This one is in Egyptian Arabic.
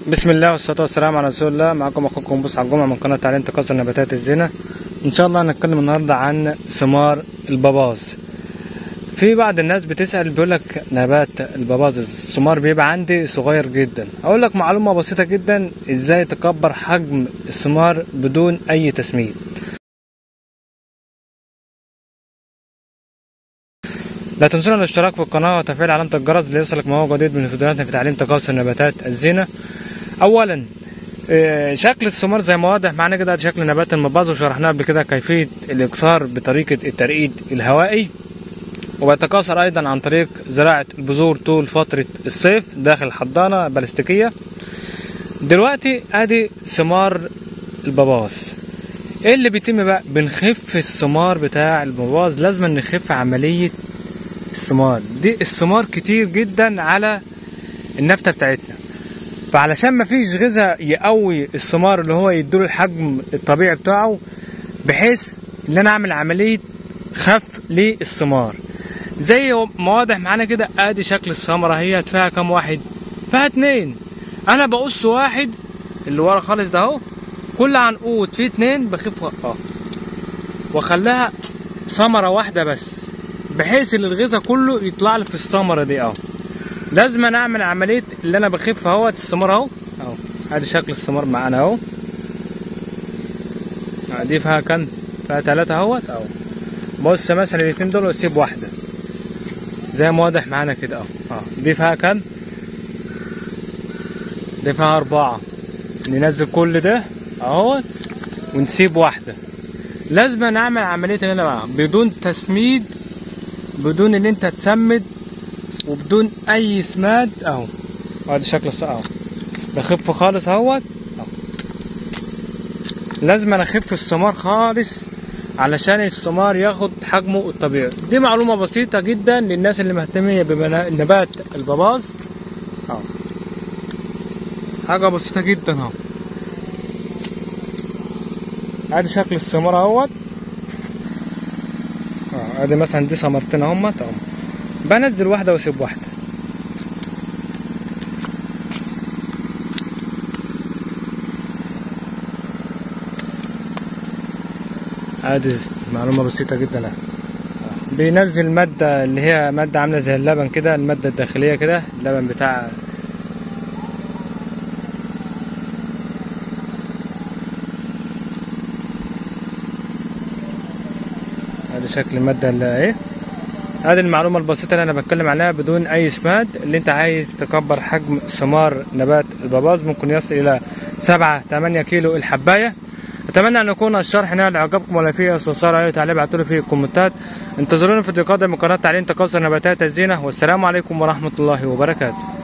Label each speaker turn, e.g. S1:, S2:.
S1: بسم الله والصلاة والسلام على رسول الله معكم أخوكم بص على الجمعة من قناة تعليم تكاثر نباتات الزنا إن شاء الله هنتكلم النهاردة عن ثمار الباباز في بعض الناس بتسأل بيقولك نبات الباباز الثمار بيبقى عندي صغير جدا أقول لك معلومة بسيطة جدا إزاي تكبر حجم الثمار بدون أي تسميد لا تنسونا الاشتراك في القناة وتفعيل علامة الجرس ليصلك ما هو جديد من فيديوهاتنا في تعليم تكاثر نباتات الزينة أولا آه، شكل الثمار زي ما واضح معانا كده شكل نبات المباز وشرحناه قبل كده كيفية الإكسار بطريقة الترقيد الهوائي وبيتكاثر أيضا عن طريق زراعة البذور طول فترة الصيف داخل حضانة بلاستيكية دلوقتي ادي ثمار الباباز ايه اللي بيتم بقى بنخف الثمار بتاع الباباز لازم نخف عملية الثمار دي الثمار كتير جدا على النبتة بتاعتنا فعلشان مفيش غذاء يقوي الثمار اللي هو يديله الحجم الطبيعي بتاعه بحيث ان انا اعمل عملية خف للثمار زي ما واضح معانا كده ادي شكل الثمرة هي فيها كام واحد فيها اتنين انا بقص واحد اللي ورا خالص ده اهو كل عنقود فيه اتنين بخف اه واخليها ثمرة واحدة بس بحيث ان الغذاء كله يطلع لي في الثمرة دي اهو لازم انا اعمل عملية اللي انا بخف اهوت الثمار اهو اهو ادي شكل الثمار معانا اهو آه، دي فيها كام فيها تلاتة اهوت اهو بص مثلا الاتنين دول واسيب واحدة زي ما واضح معانا كده اهو اه دي فيها كام دي فيها أربعة ننزل كل ده اهو ونسيب واحدة لازم نعمل عملية اللي انا بقى بدون تسميد بدون ان انت تسمد وبدون اي سماد اهو ادي شكل الص- اهو بخف خالص اهوت اهو لازم انا اخف الثمار خالص علشان الثمار ياخد حجمه الطبيعي دي معلومة بسيطة جدا للناس اللي مهتمية بنبات الباباز اهو حاجة بسيطة جدا اهو ادي شكل الثمار اهوت اه ادي مثلا دي ثمرتين اهمت اهو بنزل واحدة واسيب واحدة ادي معلومة بسيطة جدا اهي. بينزل مادة اللي هي مادة عاملة زي اللبن كده المادة الداخلية كده اللبن بتاع ادي شكل المادة اللي ايه هذه المعلومة البسيطة اللي أنا بتكلم عليها بدون أي إسماد اللي أنت عايز تكبر حجم ثمار نبات الباباز ممكن يصل إلى سبعة تمانية كيلو الحباية أتمنى أن يكون الشرح نال إعجابكم ولا فيه استفسار أي تعليق ابعتوا في الكومنتات انتظرونا في فيديو قادم من قناة تعليم تكاثر نباتات الزينة والسلام عليكم ورحمة الله وبركاته